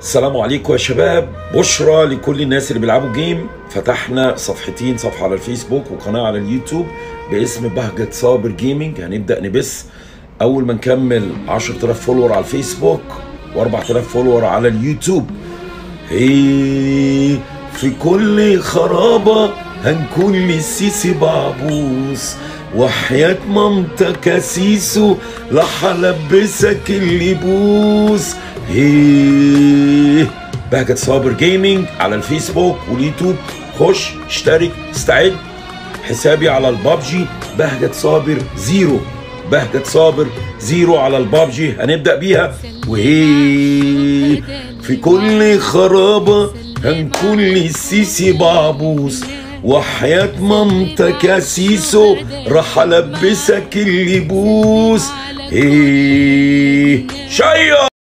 السلام عليكم يا شباب بشرى لكل الناس اللي بيلعبوا جيم فتحنا صفحتين صفحة على الفيسبوك وقناة على اليوتيوب باسم بهجة صابر جيمنج هنبدأ نبث أول ما نكمل 10000 فولور على الفيسبوك و4000 فولور على اليوتيوب هي في كل خرابة هنكون للسيسي بعبوس وحياة مامتك يا سيسو راح البسك اللبوس هيه بهجة صابر جيمنج على الفيسبوك واليوتيوب خش اشترك استعد حسابي على البابجي بهجة صابر زيرو بهجة صابر زيرو على البابجي هنبدأ بيها وهي في كل خرابة هنكون للسيسي بعبوس وحياة مامتك يا سيسو راح البسك اللبوس ايه شيا